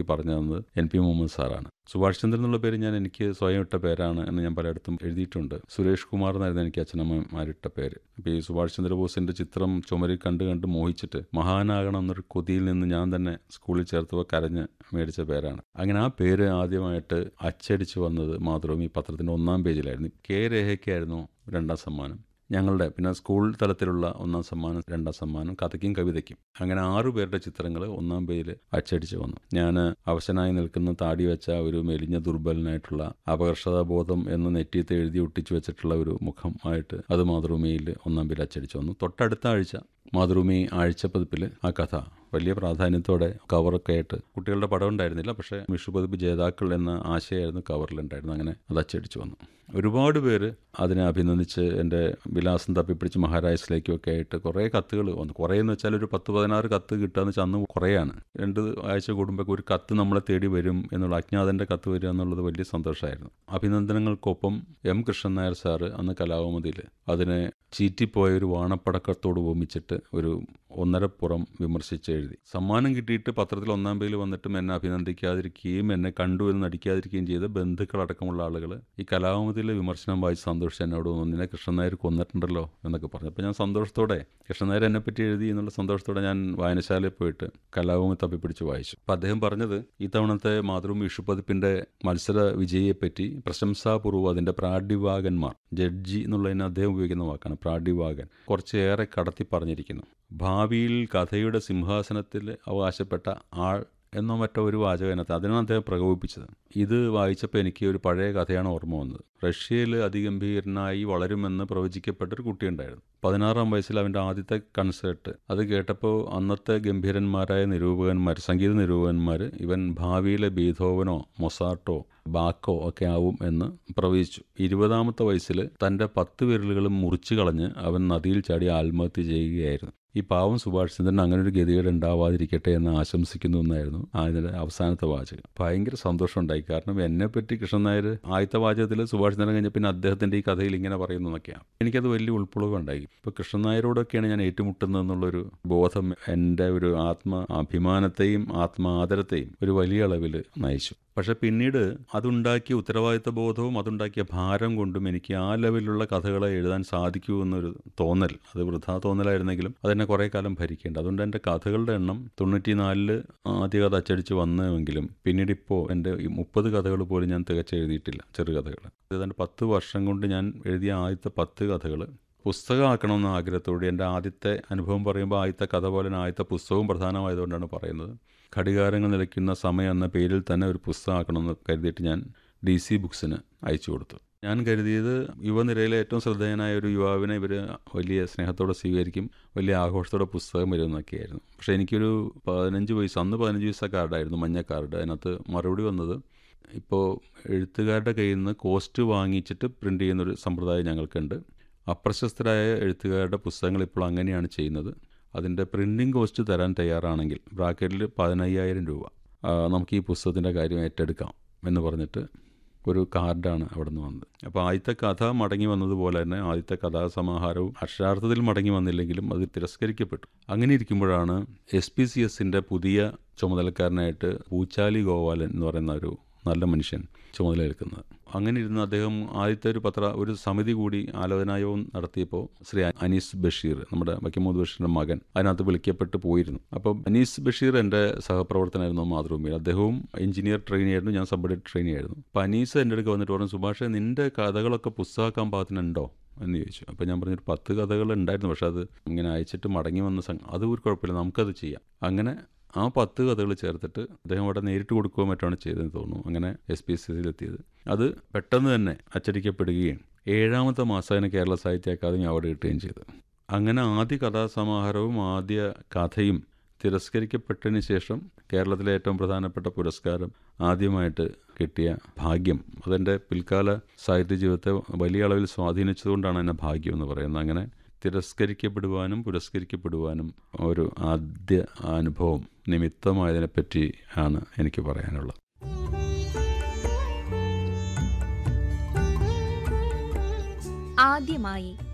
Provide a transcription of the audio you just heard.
പറഞ്ഞു തന്നത് N P Muhammad സാറാണ് സുഭാഷ് ചന്ദ്രൻ എന്നുള്ള പേര് ഞാൻ എനിക്ക് സ്വയം ഇട്ട പേരാണ് എന്ന് ഞാൻ പലയിടത്തും എഴുതിയിട്ടുണ്ട് സുരേഷ് കുമാർ എന്നായിരുന്നു എനിക്ക് അച്ഛനമ്മമാരിട്ട പേര് അപ്പോൾ ഈ സുഭാഷ് ചന്ദ്രബോസിന്റെ ചിത്രം ചുമരിൽ കണ്ട് കണ്ട് മോഹിച്ചിട്ട് മഹാനാകണം എന്നൊരു കൊതിയിൽ നിന്ന് ഞാൻ തന്നെ സ്കൂളിൽ ചേർത്തപ്പോൾ കരഞ്ഞ് മേടിച്ച പേരാണ് അങ്ങനെ ആ പേര് ആദ്യമായിട്ട് അച്ചടിച്ച് വന്നത് മാതൃഭൂമി പത്രത്തിന്റെ ഒന്നാം പേജിലായിരുന്നു കെ രേഖയ്ക്കായിരുന്നു രണ്ടാം സമ്മാനം ഞങ്ങളുടെ പിന്നെ സ്കൂൾ തലത്തിലുള്ള ഒന്നാം സമ്മാനം രണ്ടാം സമ്മാനം കഥയ്ക്കും കവിതയ്ക്കും അങ്ങനെ ആറു പേരുടെ ചിത്രങ്ങൾ ഒന്നാം പേജിൽ അച്ചടിച്ച് വന്നു ഞാൻ അവശനായി നിൽക്കുന്ന താടി വെച്ച ഒരു മെലിഞ്ഞ ദുർബലനായിട്ടുള്ള അപകർഷതാബോധം എന്ന് നെറ്റിയത്ത് എഴുതി ഒട്ടിച്ചു വെച്ചിട്ടുള്ള ഒരു മുഖമായിട്ട് അത് മാതൃഭൂമിയിൽ ഒന്നാം പേജിൽ അച്ചടിച്ചു വന്നു തൊട്ടടുത്ത ആഴ്ച മാതൃഭൂമി ആഴ്ചപ്പതിപ്പിൽ ആ കഥ വലിയ പ്രാധാന്യത്തോടെ കവറൊക്കെ ആയിട്ട് കുട്ടികളുടെ പടം ഉണ്ടായിരുന്നില്ല പക്ഷേ വിഷുപതിപ്പ് ജേതാക്കൾ എന്ന ആശയമായിരുന്നു കവറിലുണ്ടായിരുന്നു അങ്ങനെ അത് അച്ചടിച്ചു വന്നു ഒരുപാട് പേര് അതിനെ അഭിനന്ദിച്ച് എൻ്റെ വിലാസം തപ്പിപ്പിടിച്ച് മഹാരാജസിലേക്കും ഒക്കെ ആയിട്ട് കുറേ കത്തുകൾ വന്നു കുറേ എന്ന് വെച്ചാൽ ഒരു പത്ത് പതിനാറ് കത്ത് കിട്ടുകയെന്ന് വെച്ചാൽ അന്ന് കുറേയാണ് രണ്ട് ആഴ്ച കൂടുമ്പോൾ ഒരു കത്ത് നമ്മളെ തേടി വരും എന്നുള്ള അജ്ഞാതൻ്റെ കത്ത് വരിക എന്നുള്ളത് വലിയ സന്തോഷമായിരുന്നു അഭിനന്ദനങ്ങൾക്കൊപ്പം എം കൃഷ്ണൻ നായർ സാറ് അന്ന് കലാകൗമുദിയിൽ അതിനെ ചീറ്റിപ്പോയ ഒരു വാണപ്പടക്കത്തോട് ഉപമിച്ചിട്ട് ഒരു ഒന്നരപ്പുറം വിമർശിച്ച് എഴുതി സമ്മാനം കിട്ടിയിട്ട് പത്രത്തിൽ ഒന്നാം പേജിൽ വന്നിട്ടും എന്നെ അഭിനന്ദിക്കാതിരിക്കുകയും എന്നെ കണ്ടു എന്ന് നടിക്കാതിരിക്കുകയും ചെയ്ത ബന്ധുക്കളടക്കമുള്ള ആളുകൾ ഈ കലാകൗമുദിയിലെ വിമർശനം വായിച്ച് സന്തോഷിച്ച് എന്നോട് തോന്നുന്നു നിന്നെ കൃഷ്ണൻ നായർ കൊന്നിട്ടുണ്ടല്ലോ എന്നൊക്കെ പറഞ്ഞു അപ്പോൾ ഞാൻ സന്തോഷത്തോടെ കൃഷ്ണൻ നായർ എന്നെ പറ്റി എഴുതി എന്നുള്ള സന്തോഷത്തോടെ ഞാൻ വായനശാലയിൽ പോയിട്ട് കലാഭൂമി തപ്പിപ്പിടിച്ച് വായിച്ചു അപ്പോൾ അദ്ദേഹം പറഞ്ഞത് ഇത്തവണത്തെ മാതൃഭൂമി വിഷുപതിപ്പിൻ്റെ മത്സര വിജയിയെപ്പറ്റി പ്രശംസാപൂർവ്വം അതിൻ്റെ പ്രാഡിവാകന്മാർ ജഡ്ജി എന്നുള്ളതിന് അദ്ദേഹം ഉപയോഗിക്കുന്ന വാക്കാണ് പ്രാഡിവാകൻ കുറച്ചേറെ കടത്തി പറഞ്ഞിരിക്കുന്നു ഭാവിയിൽ കഥയുടെ സിംഹാസനത്തിൽ അവകാശപ്പെട്ട ആൾ എന്നോ മറ്റോ ഒരു വാചകനത്ത് അതിനാണ് അദ്ദേഹം പ്രകോപിപ്പിച്ചത് ഇത് വായിച്ചപ്പോൾ എനിക്ക് ഒരു പഴയ കഥയാണ് ഓർമ്മ വന്നത് റഷ്യയിൽ അതിഗംഭീരനായി വളരുമെന്ന് പ്രവചിക്കപ്പെട്ടൊരു കുട്ടിയുണ്ടായിരുന്നു പതിനാറാം വയസ്സിൽ അവൻ്റെ ആദ്യത്തെ കൺസേർട്ട് അത് കേട്ടപ്പോൾ അന്നത്തെ ഗംഭീരന്മാരായ നിരൂപകന്മാർ സംഗീത നിരൂപകന്മാർ ഇവൻ ഭാവിയിലെ ബീധോവനോ മൊസാർട്ടോ ബാക്കോ ഒക്കെ ആവും എന്ന് പ്രവചിച്ചു ഇരുപതാമത്തെ വയസ്സിൽ തൻ്റെ പത്ത് വിരലുകളും മുറിച്ചു കളഞ്ഞ് അവൻ നദിയിൽ ചാടി ആത്മഹത്യ ചെയ്യുകയായിരുന്നു ഈ പാവം സുഭാഷ് ചന്ദ്രൻ അങ്ങനെ ഒരു ഗതികേട് ഉണ്ടാവാതിരിക്കട്ടെ എന്ന് ആശംസിക്കുന്നു എന്നായിരുന്നു അതിൻ്റെ അവസാനത്തെ വാചകം ഭയങ്കര സന്തോഷമുണ്ടായി കാരണം എന്നെപ്പറ്റി കൃഷ്ണൻ നായർ ആദ്യത്തെ വാചകത്തിൽ സുഭാഷ് ചന്ദ്രൻ കഴിഞ്ഞ പിന്നെ അദ്ദേഹത്തിൻ്റെ ഈ കഥയിൽ ഇങ്ങനെ പറയുന്നു എന്നൊക്കെയാണ് എനിക്കത് വലിയ ഉൾപ്പൊളവുണ്ടായി ഇപ്പോൾ കൃഷ്ണൻ നായരോടൊക്കെയാണ് ഞാൻ ഏറ്റുമുട്ടുന്നത് എന്നുള്ളൊരു ബോധം എൻ്റെ ഒരു ആത്മ അഭിമാനത്തെയും ആത്മാദരത്തെയും ഒരു വലിയ അളവിൽ നയിച്ചു പക്ഷെ പിന്നീട് അതുണ്ടാക്കിയ ഉത്തരവാദിത്ത ബോധവും അതുണ്ടാക്കിയ ഭാരം കൊണ്ടും എനിക്ക് ആ ലെവലിലുള്ള കഥകളെ എഴുതാൻ സാധിക്കൂ എന്നൊരു തോന്നൽ അത് വൃഥാ തോന്നലായിരുന്നെങ്കിലും അതെന്നെ കുറേ കാലം ഭരിക്കേണ്ട അതുകൊണ്ട് എൻ്റെ കഥകളുടെ എണ്ണം തൊണ്ണൂറ്റിനാലില് ആദ്യ കഥ അച്ചടിച്ച് വന്നുവെങ്കിലും പിന്നീട് ഇപ്പോൾ എൻ്റെ ഈ മുപ്പത് കഥകൾ പോലും ഞാൻ തികച്ച് എഴുതിയിട്ടില്ല ചെറുകഥകൾ ഏതാണ്ട് പത്ത് വർഷം കൊണ്ട് ഞാൻ എഴുതിയ ആദ്യത്തെ പത്ത് കഥകൾ പുസ്തകമാക്കണമെന്ന ആഗ്രഹത്തോടെ എൻ്റെ ആദ്യത്തെ അനുഭവം പറയുമ്പോൾ ആദ്യത്തെ കഥ പോലെ ആദ്യത്തെ പുസ്തകവും പ്രധാനമായതുകൊണ്ടാണ് പറയുന്നത് ഘടികാരങ്ങൾ നിലയ്ക്കുന്ന സമയം എന്ന പേരിൽ തന്നെ ഒരു പുസ്തകമാക്കണമെന്ന് കരുതിയിട്ട് ഞാൻ ഡി സി ബുക്സിന് അയച്ചു കൊടുത്തു ഞാൻ കരുതിയത് യുവനിരയിലെ ഏറ്റവും ശ്രദ്ധേയനായ ഒരു യുവാവിനെ ഇവർ വലിയ സ്നേഹത്തോടെ സ്വീകരിക്കും വലിയ ആഘോഷത്തോടെ പുസ്തകം വരുമെന്നൊക്കെയായിരുന്നു പക്ഷേ എനിക്കൊരു പതിനഞ്ച് വയസ്സ് അന്ന് പതിനഞ്ച് വയസ്സ കാർഡായിരുന്നു മഞ്ഞ കാർഡ് അതിനകത്ത് മറുപടി വന്നത് ഇപ്പോൾ എഴുത്തുകാരുടെ കയ്യിൽ നിന്ന് കോസ്റ്റ് വാങ്ങിച്ചിട്ട് പ്രിൻ്റ് ചെയ്യുന്നൊരു സമ്പ്രദായം ഞങ്ങൾക്കുണ്ട് അപ്രശസ്തരായ എഴുത്തുകാരുടെ പുസ്തകങ്ങൾ ഇപ്പോൾ അങ്ങനെയാണ് ചെയ്യുന്നത് അതിൻ്റെ പ്രിൻറ്റിംഗ് കോസ്റ്റ് തരാൻ തയ്യാറാണെങ്കിൽ ബ്രാക്കറ്റിൽ പതിനയ്യായിരം രൂപ നമുക്ക് ഈ പുസ്തകത്തിൻ്റെ കാര്യം ഏറ്റെടുക്കാം എന്ന് പറഞ്ഞിട്ട് ഒരു കാർഡാണ് അവിടെ നിന്ന് വന്നത് അപ്പോൾ ആദ്യത്തെ കഥ മടങ്ങി വന്നതുപോലെ തന്നെ ആദ്യത്തെ കഥാസമാഹാരവും അക്ഷരാർത്ഥത്തിൽ മടങ്ങി വന്നില്ലെങ്കിലും അത് തിരസ്കരിക്കപ്പെട്ടു അങ്ങനെ ഇരിക്കുമ്പോഴാണ് എസ് പി സി എസിൻ്റെ പുതിയ ചുമതലക്കാരനായിട്ട് പൂച്ചാലി ഗോപാലൻ എന്ന് പറയുന്ന ഒരു നല്ല മനുഷ്യൻ ചുമതലയേൽക്കുന്നത് അങ്ങനെ ഇരുന്ന് അദ്ദേഹം ആദ്യത്തെ ഒരു പത്ര ഒരു സമിതി കൂടി ആലോചനായോഗം നടത്തിയപ്പോൾ ശ്രീ അനീസ് ബഷീർ നമ്മുടെ വക്കിമൂദ് ബഷീറിൻ്റെ മകൻ അതിനകത്ത് വിളിക്കപ്പെട്ട് പോയിരുന്നു അപ്പോൾ അനീസ് ബഷീർ എൻ്റെ സഹപ്രവർത്തനമായിരുന്നു മാതൃഭൂമിയിൽ അദ്ദേഹവും എഞ്ചിനീയർ ട്രെയിനി ആയിരുന്നു ഞാൻ സബ്ബഡി ട്രെയിനി ആയിരുന്നു അപ്പോൾ അനീസ് എൻ്റെ അടുക്ക് വന്നിട്ട് പറഞ്ഞു സുഭാഷ് നിൻ്റെ കഥകളൊക്കെ പുസ്തകമാക്കാൻ പാകത്തിനുണ്ടോ എന്ന് ചോദിച്ചു അപ്പോൾ ഞാൻ പറഞ്ഞൊരു പത്ത് കഥകൾ ഉണ്ടായിരുന്നു പക്ഷെ അത് ഇങ്ങനെ അയച്ചിട്ട് മടങ്ങി വന്ന സംഘം അത് ഒരു കുഴപ്പമില്ല നമുക്കത് ചെയ്യാം അങ്ങനെ ആ പത്ത് കഥകൾ ചേർത്തിട്ട് അദ്ദേഹം അവിടെ നേരിട്ട് കൊടുക്കുകയോ മറ്റാണ് ചെയ്തതെന്ന് തോന്നുന്നു അങ്ങനെ എസ് പി എസ് സിയിലെത്തിയത് അത് പെട്ടെന്ന് തന്നെ അച്ചടിക്കപ്പെടുകയും ഏഴാമത്തെ മാസം അതിന് കേരള സാഹിത്യ അക്കാദമി അവാർഡ് കിട്ടുകയും ചെയ്തു അങ്ങനെ ആദ്യ കഥാസമാഹാരവും ആദ്യ കഥയും തിരസ്കരിക്കപ്പെട്ടതിന് ശേഷം കേരളത്തിലെ ഏറ്റവും പ്രധാനപ്പെട്ട പുരസ്കാരം ആദ്യമായിട്ട് കിട്ടിയ ഭാഗ്യം അതെൻ്റെ പിൽക്കാല സാഹിത്യ ജീവിതത്തെ വലിയ അളവിൽ സ്വാധീനിച്ചതുകൊണ്ടാണ് എന്നെ ഭാഗ്യം എന്ന് പറയുന്നത് അങ്ങനെ തിരസ്കരിക്കപ്പെടുവാനും പുരസ്കരിക്കപ്പെടുവാനും ഒരു ആദ്യ അനുഭവം നിമിത്തമായതിനെപ്പറ്റി ആണ് എനിക്ക് പറയാനുള്ളത് ആദ്യമായി